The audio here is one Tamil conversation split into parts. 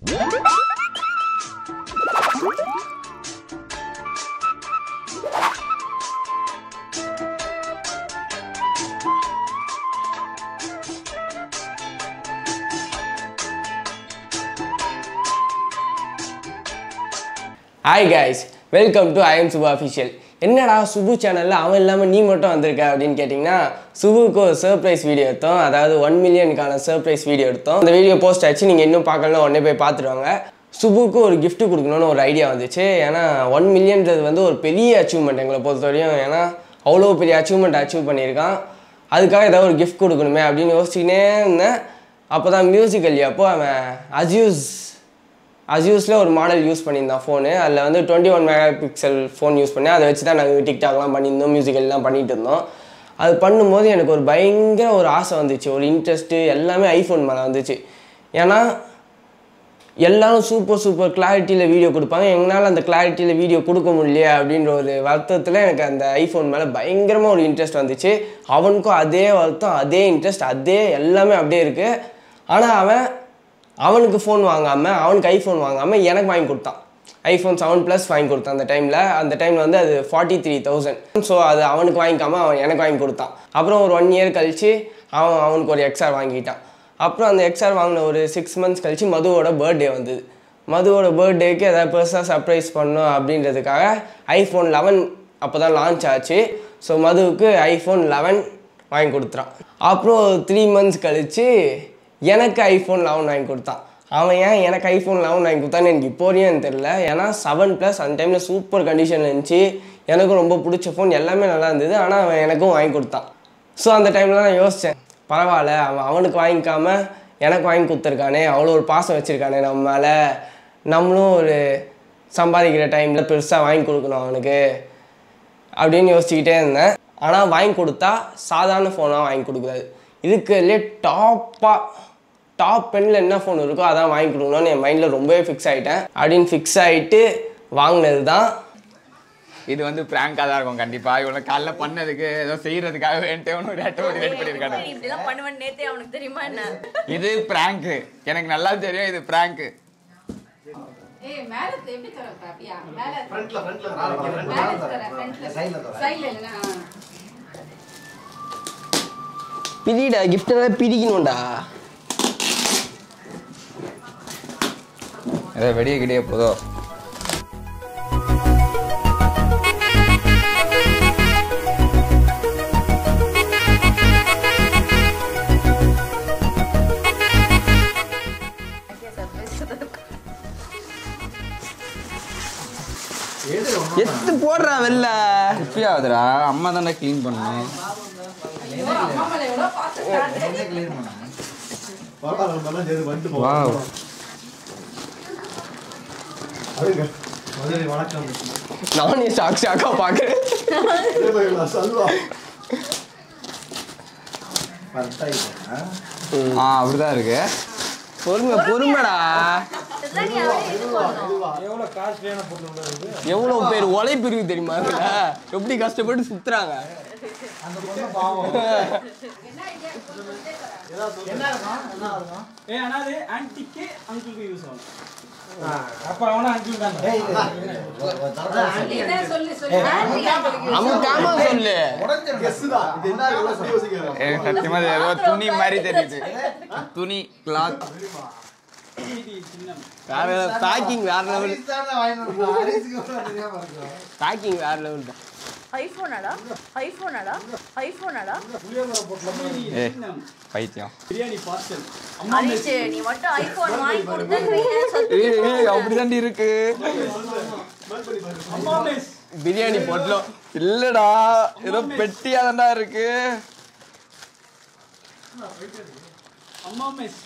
Hi guys welcome to I'm Subu official என்னடா சுபு சேனலில் அவன் இல்லாமல் நீ மட்டும் வந்திருக்க அப்படின்னு கேட்டிங்கன்னா சுபுக்கு ஒரு சர்ப்ரைஸ் வீடியோ எடுத்தோம் அதாவது ஒன் மில்லியனுக்கான சர்ப்ரைஸ் வீடியோ எடுத்தோம் அந்த வீடியோ போஸ்ட் ஆச்சு நீங்கள் இன்னும் பார்க்கலன்னா உடனே போய் பார்த்துருவாங்க சுபுக்கு ஒரு gift கொடுக்கணும்னு ஒரு ஐடியா வந்துச்சு ஏன்னா ஒன் மில்லியன்றது வந்து ஒரு பெரிய அச்சீவ்மெண்ட் எங்களை பொறுத்தவரையும் ஏன்னா அவ்வளோ பெரிய அச்சீவ்மெண்ட் அச்சீவ் பண்ணியிருக்கான் அதுக்காக ஏதாவது ஒரு gift கொடுக்கணுமே அப்படின்னு யோசிச்சுக்கினே இருந்தேன் அப்போ தான் மியூசிக்கல் அப்போ அவன் அஜியூஸ் அசியூஸில் ஒரு மாடல் யூஸ் பண்ணியிருந்தான் ஃபோனு அதில் வந்து twenty one mega pixel phone use பண்ணி அதை வச்சு தான் நாங்கள் டிக்டாக்லாம் பண்ணியிருந்தோம் மியூசிக்கல்லாம் பண்ணிட்டு இருந்தோம் அது பண்ணும்போது எனக்கு ஒரு பயங்கர ஒரு ஆசை வந்துச்சு ஒரு இன்ட்ரெஸ்ட்டு எல்லாமே ஐஃபோன் மேலே வந்துச்சு ஏன்னா எல்லாரும் சூப்பர் சூப்பர் கிளாரிட்டியில் வீடியோ கொடுப்பாங்க எங்களால் அந்த கிளாரிட்டியில் வீடியோ கொடுக்க முடியலையே அப்படின்ற ஒரு வருத்தத்தில் எனக்கு அந்த ஐஃபோன் மேலே பயங்கரமாக ஒரு இன்ட்ரெஸ்ட் வந்துச்சு அவனுக்கும் அதே வருத்தம் அதே இன்ட்ரெஸ்ட் அதே எல்லாமே அப்படியே இருக்குது ஆனால் அவன் அவனுக்கு ஃபோன் வாங்காமல் அவனுக்கு ஐஃபோன் வாங்காமல் எனக்கு வாங்கி கொடுத்தான் ஐஃபோன் செவன் ப்ளஸ் வாங்கி கொடுத்தான் அந்த டைமில் அந்த டைமில் வந்து அது ஃபார்ட்டி த்ரீ தௌசண்ட் ஸோ அது அவனுக்கு வாங்கிக்காம அவன் எனக்கு வாங்கி கொடுத்தான் அப்புறம் ஒரு ஒன் இயர் கழிச்சு அவன் அவனுக்கு ஒரு எக்ஸ்ஆர் வாங்கிட்டான் அப்புறம் அந்த எக்ஸ்ஆர் வாங்கின ஒரு சிக்ஸ் மந்த்ஸ் கழிச்சு மதுவோட பர்த்டே வந்தது மதுவோட பர்த்டேக்கு ஏதாவது பெருசாக சர்ப்ரைஸ் பண்ணணும் அப்படின்றதுக்காக ஐஃபோன் லெவன் அப்போ தான் லான்ச் ஆச்சு ஸோ மதுவுக்கு ஐஃபோன் லெவன் வாங்கி கொடுத்துறான் அப்புறம் த்ரீ மந்த்ஸ் கழிச்சு எனக்கு ஐஃபோன் லெவன் வாங்கி கொடுத்தான் அவன் ஏன் எனக்கு ஐஃபோன் லெவன் வாங்கி கொடுத்தான்னு எனக்கு இப்போ வரையும் எனக்கு தெரியல ஏன்னா செவன் ப்ளஸ் அந்த டைமில் சூப்பர் கண்டிஷனில் இருந்துச்சு எனக்கும் ரொம்ப பிடிச்ச ஃபோன் எல்லாமே நல்லா இருந்தது ஆனால் அவன் எனக்கும் வாங்கி கொடுத்தான் ஸோ அந்த டைமில் நான் யோசித்தேன் பரவாயில்ல அவன் அவனுக்கு வாங்கிக்காம எனக்கு வாங்கி கொடுத்துருக்கானே அவ்வளோ ஒரு பாசம் வச்சுருக்கானே நம்ம மேலே நம்மளும் ஒரு சம்பாதிக்கிற டைமில் பெருசாக வாங்கி கொடுக்கணும் அவனுக்கு அப்படின்னு யோசிச்சுக்கிட்டே இருந்தேன் ஆனால் வாங்கி கொடுத்தா சாதாரண ஃபோனாக வாங்கி கொடுக்கூடாது இதுக்குள்ளே டாப்பாக டாப் பெண்ணில் என்ன ஃபோன் இருக்கோ அதான் வாங்கி கொடுக்கணும்னு என் மைண்டில் ரொம்பவே ஃபிக்ஸ் ஆகிட்டேன் அப்படின்னு ஃபிக்ஸ் ஆகிட்டு வாங்கினது தான் இது வந்து பிராங்கா தான் இருக்கும் கண்டிப்பா இவ்வளவு காலைல பண்ணதுக்கு ஏதோ செய்யறதுக்காக வேண்டிய ஒரு ஆட்டோமேட்டிக் ரெடி பண்ணிருக்காங்க நீ இப்படிலாம் பண்ணுவேன்னு நேத்தே அவனுக்கு தெரியுமா என்ன இது பிராங்க் எனக்கு நல்லா தெரியும் இது பிராங்க் ஏய் மேல எப்படி தர அப்படியா மேல ஃப்ரண்ட்ல ஃப்ரண்ட்ல மேல தர ஃப்ரண்ட்ல சைடுல தர சைடுல இல்லனா பிரிடா gift எல்லாம் பிரிக்கணும்டா ஏதோ வெடிய கிடிய போதோ எத்து போடுறா வெளில குப்பி ஆகுதுடா அம்மா தானே க்ளீன் பண்ணணும் அம்மா மேல எவ்வளவு பாத்துட்டாங்க என்ன கிளியர் பண்ணாங்க வரலாம் வரலாம் சரி வந்துட்டு Wow. போவோம் அதுங்க மதுரை வணக்கம் நானே ஷாக் ஷாக்காக பார்க்குறேன் அதே மாதிரி நான் சொல்வா பரட்டாய் ஆ அப்படிதான் இருக்கு பொறுமை பொறுமைடா இதுதான் நீ அவரே இது பண்ணணும் எவ்வளோ பேர் உழைப்பு இருக்கு தெரியுமா அதுல எப்படி கஷ்டப்பட்டு சுத்துறாங்க அந்த பொண்ணு பாவம் ஏ ஆனா அது ஆன்டிக்கு அங்கிளுக்கு யூஸ் ஆகும் அப்புறம் அவனா அங்கிள் தான் ஏய் இது என்ன சொல்லு சொல்லு அமுக்காம சொல்லு கெஸ் தான் இது என்ன இவ்வளவு சொல்லி யோசிக்கிறோம் எனக்கு சத்தியமா இது ஏதோ துணி மாதிரி தெரியுது துணி கிளாத் சின்னம் வேற பேக்கிங் வேற லெவல் தெரியாம பேக்கிங் வேற லெவல் தான் ஐபோனாடா ஐபோனாடா ஐபோனாடா ஏ பைத்தியம் பிரியாணி பார்சல் ஹரிஷ் நீ மட்டும் ஐபோன் வாங்கி கொடுத்தேன்னு ஏய், ஏய், அப்படிதாண்டி இருக்கு அம்மா மிஸ் பிரியாணி பொட்டலம் இல்லடா ஏதோ பெட்டியா தான்டா இருக்கு அம்மா மிஸ்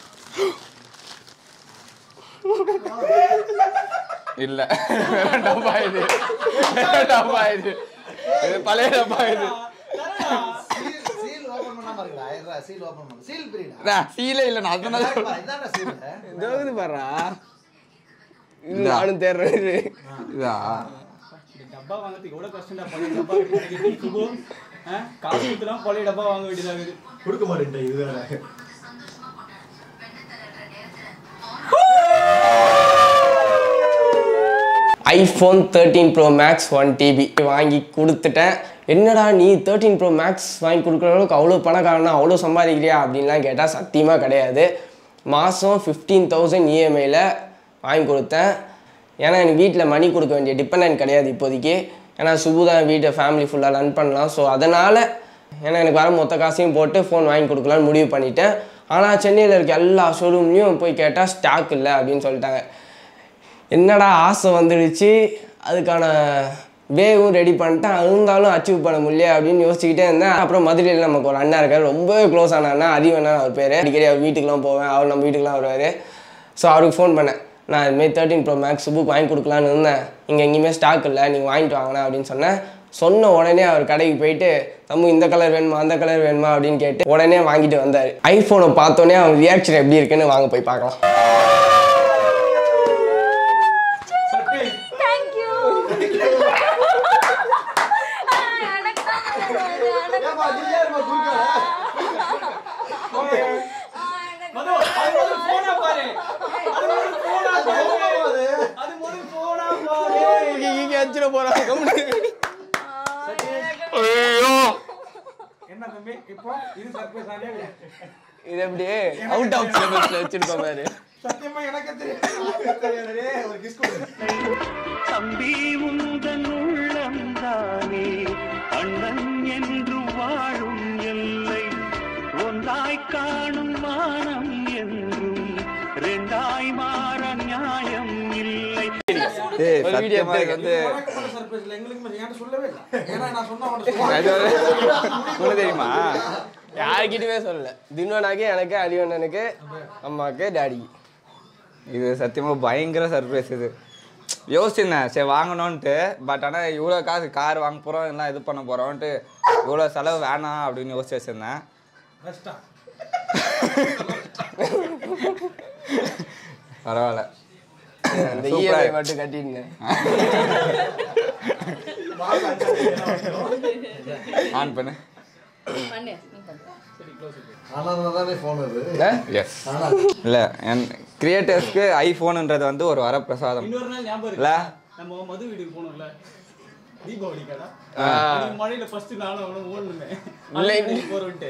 இல்ல வேற டப்பா இது வேற டப்பா இது இது பழைய டப்பா இது சீல் ஓபன் பண்ணாம இருக்கா ஆயிரம் சீல் ஓபன் பண்ணு சீல் பிரிடா நான் சீலே இல்ல நான் அதனால இதான்டா சீல் இதோது பாரா இது இதா. நானும் தேடுறது இதா இந்த டப்பா வாங்குறதுக்கு எவ்வளவு கஷ்டம்டா பழைய டப்பா கிடைக்கிறது சுபு ஆ, காசு கொடுத்துலாம் பழைய டப்பா வாங்க வேண்டியதாகுது கொடுக்க மாட்டேன் இது வேற iPhone thirteen pro max one TB வாங்கி கொடுத்துட்டேன் என்னடா நீ தேர்ட்டீன் ப்ரோ மேக்ஸ் வாங்கி கொடுக்குற அளவுக்கு அவ்வளோ பணக்காரனா அவ்வளோ சம்பாதிக்கிறியா அப்படின்லாம் கேட்டால் சத்தியமாக கிடையாது மாதம் ஃபிஃப்டீன் தௌசண்ட் இஎம்ஐயில் வாங்கி கொடுத்தேன் ஏன்னா எனக்கு வீட்டில் மணி கொடுக்க வேண்டிய டிபெண்ட் கிடையாது இப்போதைக்கு ஏன்னா சுபு தான் வீட்டை ஃபேமிலி ஃபுல்லாக ரன் பண்ணலாம் ஸோ அதனால் ஏன்னா எனக்கு வர மொத்த காசையும் போட்டு ஃபோன் வாங்கி கொடுக்கலான்னு முடிவு பண்ணிட்டேன் ஆனால் சென்னையில் இருக்க எல்லா ஷோரூம்லேயும் போய் கேட்டால் ஸ்டாக் இல்லை அப்படின்னு சொல்லிட்டாங்க என்னடா ஆசை வந்துடுச்சு அதுக்கான வேவும் ரெடி பண்ணிட்டேன் இருந்தாலும் அச்சீவ் பண்ண முடியல அப்படின்னு யோசிச்சுக்கிட்டே இருந்தேன் அப்புறம் மதுரையில் நமக்கு ஒரு அண்ணா இருக்கார் ரொம்பவே க்ளோஸ் ஆன அண்ணா அறிவண்ணா அவர் பேர் அடிக்கடி அவர் வீட்டுக்குலாம் போவேன் அவர் நம்ம வீட்டுக்குலாம் வருவார் ஸோ அவருக்கு ஃபோன் பண்ணேன் நான் இதுமாரி தேர்ட்டின் ப்ரோ மேக்ஸ் புக் வாங்கி கொடுக்கலான்னு இருந்தேன் இங்கே எங்கேயுமே ஸ்டாக் இல்லை நீங்கள் வாங்கிட்டு வாங்கினேன் அப்படின்னு சொன்னேன் சொன்ன உடனே அவர் கடைக்கு போயிட்டு தம்பு இந்த கலர் வேணுமா அந்த கலர் வேணுமா அப்படின்னு கேட்டு உடனே வாங்கிட்டு வந்தார் ஐஃபோனை பார்த்தோன்னே அவன் ரியாக்ஷன் எப்படி இருக்குன்னு வாங்க போய் பார்க்கலாம் தேங்க்யூ எனக்கு தான் நல்லது, எனக்கு ஏப்பா, நீ ஏன் இருப்பா, குறுக்க? மது, அது முதல்ல phone ஆ பாரு. அது முதல்ல phone ஆ பாரு. அது அது முதல்ல phone ஆ பாரு. இங்கே வச்சுட போகிறாங்க என்ன தம்பி இப்போ இது சர்ப்ரைஸ் ஆகவே இல்லை. இது எப்படி அவுட் ஆஃப் சிலபஸ்ல வச்சிருக்கோம் பாரு சத்தியமா எனக்கே தெரியும் தெரியாதே ஒரு கிஸ் கொடு தம்பி உந்தன் உள்ளந்தானே அண்ணன் என்று வாழும் எல்லை ஒன்றாய் காணும் மானம் என்றும் ரெண்டாய் மாற நியாயம் இல்லை ஏய் ஒரு video சத்தியமா இது வந்து சர்ப்ரைஸ் இல்லை எங்களுக்கு மட்டும் என்கிட்ட சொல்லவே இல்லை ஏன்னா நான் சொன்னா உன்கிட்ட உனக்கு தெரியுமா யாருக்கிட்டயுமே சொல்லல தின்வனாக்கு எனக்கு அலிவண்ணனுக்கு அம்மாக்கு டாடிக்கு இது சத்தியமா பயங்கர சர்ப்ரைஸ் இது யோசிச்சிருந்தேன் சரி வாங்கணும்ன்ட்டு பட் ஆனால் இவ்வளோ காசு கார் வாங்க போகிறோம் எல்லாம் இது பண்ண போகிறோன்ட்டு இவ்வளோ செலவு வேணாம் அப்படின்னு யோசிச்சு வச்சிருந்தேன் கஷ்டம் பரவாயில்ல இந்த Super. இஎம்ஐ மட்டும் கட்டிருந்தேன் ஆன் பண்ணு பண்ணு நீ பண்ணு ஆனா தானே ஃபோன் அது எஸ் இல்லை என் கிரியேட்டர்ஸ்க்கு ஐஃபோனுன்றது வந்து ஒரு வரப்பிரசாதம் இன்னொரு நாள் ஞாபகம் இல்ல? இருக்கு நம்ம மது வீட்டுக்கு போனோம்ல தீபாவளி கடை ஆ. அன்னைக்கு மழையில ஃபர்ஸ்ட் நானும் அவனும் ஓடணுமே இல்லை. போறோன்ட்டு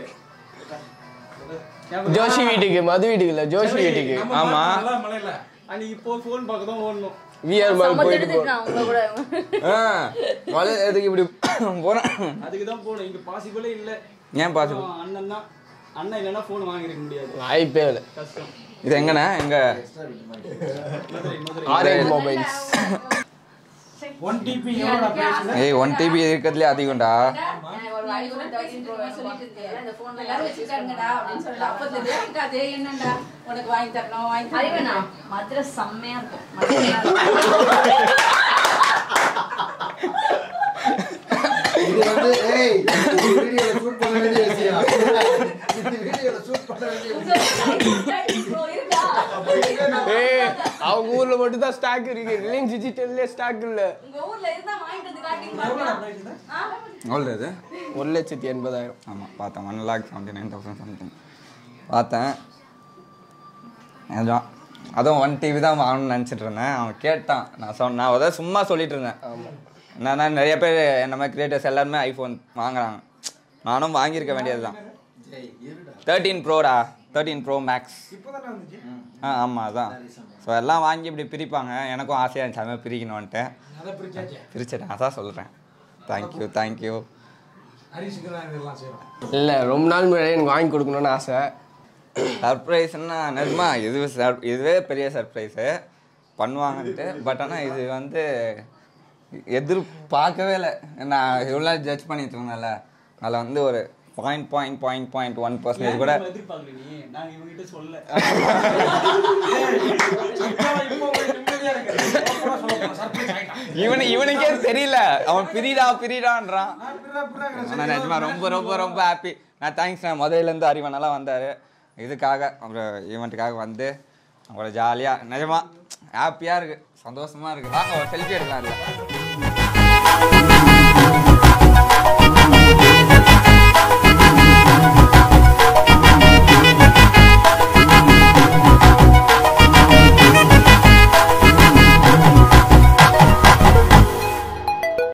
ஜோஷி வீட்டுக்கு மது வீட்டுக்கு இல்ல ஜோஷி வீட்டுக்கு ஆமா. நல்லா மழையில அன்னைக்கு இப்போ ஃபோன் பார்க்க தான் ஓடணும் விஆர் மால் போயிட்டு போ சமத்தெடுத்துட்டு உங்க கூட ஆ மழை எதுக்கு இப்படி போகிறேன் அதுக்கு தான் போனோம் இங்க பாசிபிளே இல்ல ஏன் பாசிபிள் அப்புறம் அண்ணன் தான் அண்ணன் இல்லைன்னா ஃபோன் வாங்கிருக்க முடியாது வாய்ப்பே இல்லை கஷ்டம் இது எங்கண்ணே எங்க Madurai Madurai orange mobiles one TB எவ்வளோடா பேசுனேன் ஏய் ஒன் டிபி இருக்கிறதுலே அதிகம்டா ஒரு ஐநூறு thousand ரூபாய் சொல்லிட்டு இருந்தேன். இந்த phone ல எல்லாரும் வச்சுக்காருங்கடா அப்படின்னு சொல்லிட்டு அப்பத்துல இருந்தே எனக்கு அதே எண்ணம்டா. உனக்கு வாங்கி தரணும் வாங்கி அறிவனா தரணும் மதுரை செம்மையா இருக்கும் மதுரையா இருக்கும். இது வந்து ஏய் இது வீடியோல ஷூட் பண்ண வேண்டிய விஷயம் இது வீடியோல ஷூட் பண்ண வேண்டிய விஷயம் bro, இருக்கா? ஏய் அவங்க ஊர்ல மட்டும் தான் ஸ்டாக் இருக்கு ரிலையன்ஸ் டிஜிட்டல்லே ஸ்டாக் இல்ல உங்க ஊர்ல இருந்தா வாங்கிட்டு வந்து காட்டுங்க பார்க்கலாம். ஆ? எவ்வளோ இது ஒரு லட்சத்தி எண்பதாயிரம் ஆமாம் பார்த்தேன் one lakh seventy nine thousand something பார்த்தேன் அதான் அதுவும் ஒன் டிவி தான் வாங்கணும்னு நினச்சிட்டு இருந்தேன் அவன் கேட்டான் நான் சொன்ன நான் அதான் சும்மா சொல்லிட்டு இருந்தேன் என்னன்னா நிறைய பேர் என்ன மாதிரி கிரியேட்டர்ஸ் எல்லாருமே ஐஃபோன் வாங்குறாங்க நானும் வாங்கியிருக்க வேண்டியது தான் தேர்ட்டீன் ப்ரோடா தேர்ட்டீன் ப்ரோ மேக்ஸ் இப்போதானே வந்துச்சு ஆ ஆமாம் அதான் ஸோ எல்லாம் வாங்கி இப்படி பிரிப்பாங்க எனக்கும் ஆசையாக இருந்துச்சு அது மாதிரி பிரிக்கணுன்ட்டு அதை பிரிச்சாச்சு பிரிச்சிட்டேன் அதான் சொல்கிறேன் தேங்க்யூ தேங்க்யூ ஹரிஷுக்கு தான் இதெல்லாம் செய்யறோம் இல்ல ரொம்ப நாள் முன்னாடி எனக்கு வாங்கி கொடுக்கணும்னு ஆசை சர்ப்ரைஸ்னா நிஜமா இது sur- இதுவே பெரிய சர்ப்ரைஸு பண்ணுவாங்கன்ட்டு பட் ஆனால் இது வந்து எதிர்பார்க்கவே இல்லை நான் இவ்வளோ ஜட்ஜ் பண்ணிட்டு இருந்தேன்ல அதில் வந்து ஒரு point point point point one percentage கூட நம்ம எதிர்பார்க்கல நீ நாங்க இவங்க சொல்ல இப்போ உங்களுக்கு நிம்மதியா இருக்கு ஓப்பனா சொல்ல போறேன் சர்ப்ரைஸ் ஆயிட்டான் இவனு இவனுக்கே தெரியல அவன் பிரிடா பிரிடான்றான் நான் இப்படிதான் இப்படிதான் ஆனால் நிஜமா ரொம்ப ரொம்ப ரொம்ப ஹாப்பி நான் தேங்க்ஸ் நான் முதல்லேருந்து அறிவனெல்லாம் வந்தார் இதுக்காக அப்புறம் ஈவெண்ட்டுக்காக வந்து அவங்கள ஜாலியாக நிஜமா ஹாப்பியாக இருக்குது சந்தோஷமாக இருக்குது வாங்க ஒரு செல்ஃபி எடுக்கலாம் இல்லை